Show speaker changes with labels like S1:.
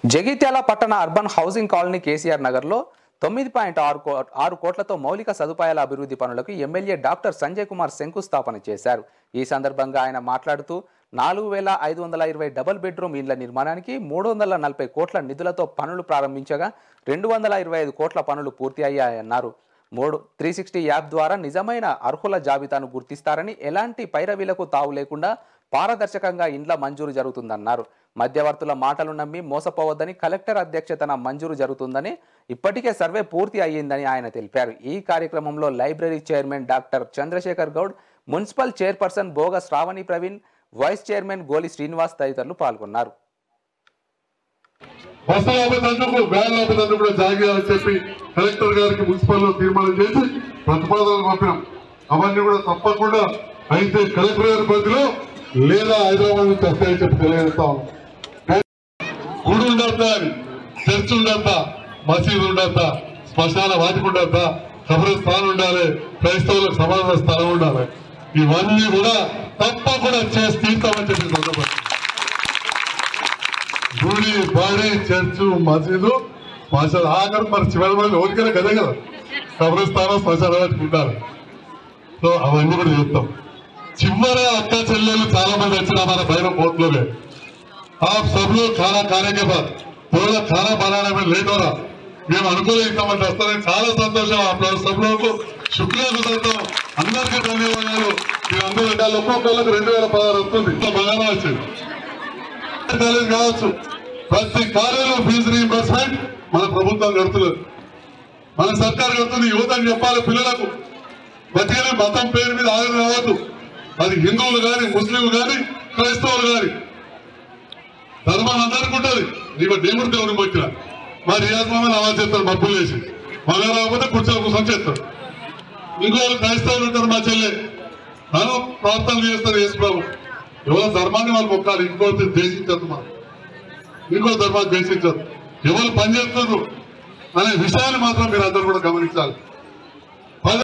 S1: జగిత్యాల పట్టణ urban housing colony KCR నగర్లో తొమ్మిది పాయింట్ ఆరు కో ఆరు కోట్లతో మౌలిక సదుపాయాల అభివృద్ధి పనులకు ఎమ్మెల్యే డాక్టర్ సంజయ్ కుమార్ శంకుస్థాపన చేశారు ఈ సందర్భంగా ఆయన మాట్లాడుతూ నాలుగు వేల ఐదు వందల ఇరవై డబుల్ బెడ్రూమ్ ఇండ్ల నిర్మాణానికి మూడు వందల నలభై కోట్ల నిధులతో పనులు ప్రారంభించగా రెండు వందల ఇరవై ఐదు కోట్ల పనులు పూర్తి అయ్యాయన్నారు మూడు త్రీ సిక్స్టీ యాప్ ద్వారా నిజమైన అర్హుల జాబితాను గుర్తిస్తారని ఎలాంటి పైరవీలకు తావు లేకుండా పారదర్శకంగా ఇండ్ల మంజూరు జరుగుతుందన్నారు మధ్యవర్తుల మాటలు నమ్మి మోసపోవద్దని కలెక్టర్ అధ్యక్షతన మంజూరు జరుగుతుందని ఇప్పటికే సర్వే పూర్తి అయ్యిందని ఆయన తెలిపారు ఈ కార్యక్రమంలో library chairman doctor Chandrasekhar Goud municipal chairperson Bhoga Sravani Praveen vice chairman గోలి శ్రీనివాస్ తదితరులు పాల్గొన్నారు
S2: బస్సు ఆపేటందుకు వ్యాన్ ఆపేటందుకు కూడా జాగ్రత్త చెప్పి కలెక్టర్ గారికి మున్సిపల్ లో తీర్మానం చేసి ప్రతిపాదనలు పంపినాం అవన్నీ కూడా తప్పకుండా అయితే కలెక్టర్ గారి పరిధిలో లేదా హైదరాబాద్ నుంచి వస్తాయని చెప్పి తెలియజేస్తా ఉన్నాం గుడి ఉండద్దా అని చర్చ్ ఉండద్దా మసీదు ఉండద్దా శ్మశాన వాటికి ఉండద్దా కబ్రస్థానం ఉండాలి క్రైస్తవులకు సమాధాన స్థలం ఉండాలి ఇవన్నీ కూడా తప్పకుండా చేసి తీర్తామని చెప్పి సందర్భంగా గుడి బాడీ చర్చ్ మసీదు శ్మశాన ఆఖరి మరి చివరి మంది ఓరికైనా కదే కదా కబ్రస్థానం శ్మశాన వాటికి ఉండాలి సో అవన్నీ కూడా చేస్తాం చివర అక్క చెల్లెలు చాలా మంది వచ్చిన మన పైన పోట్లోనే आप सब लोग खाना खाने के बाद थोड़ा खाना बनाने में लेट हो रहा మేము అనుకోలేదు ఇంతమంది వస్తారని చాలా సంతోషం అప్పుడు సబ్ లోకు శుక్లా కుదరతాం అందరికీ ధన్యవాదాలు మీరందరూ పెట్టాలి ఒక్కొక్కళ్ళకి రెండు వేల పదహారు వస్తుంది ఇంత బాగానే వచ్చింది కాలేజ్ కావచ్చు ప్రతి కాలేజీలో ఫీజు రీంబర్స్మెంట్ మన ప్రభుత్వం కడుతున్నది మన సర్కార్ కడుతుంది యువతని చెప్పాలి పిల్లలకు బతికనే మతం పేరు మీద ఆదరణ రావద్దు అది హిందువులు కానీ ముస్లింలు కానీ క్రైస్తవులు కానీ ధర్మం అందరికి ఉంటుంది నీకు దేవుడు దేవుడికి వచ్చిన మా రియాజ్ మామని అలా చేస్తాడు మబ్బులు వేసి మగ రాకపోతే కూర్చొని కూర్చొని చేస్తాడు ఇంకోళ్ళు క్రైస్తవులు ఉంటారు మా చెల్లె నన్ను ప్రార్థనలు చేస్తారు యేసు ప్రభు ఎవరి ధర్మాన్ని వాళ్ళు మొక్కాలి ఇంకోటి దేశించద్దు మనం ఇంకో ధర్మాన్ని దేశించద్దు ఎవరు పనిచేస్తున్నారు అనే విషయాన్ని మాత్రం మీరు అందరూ కూడా గమనించాలి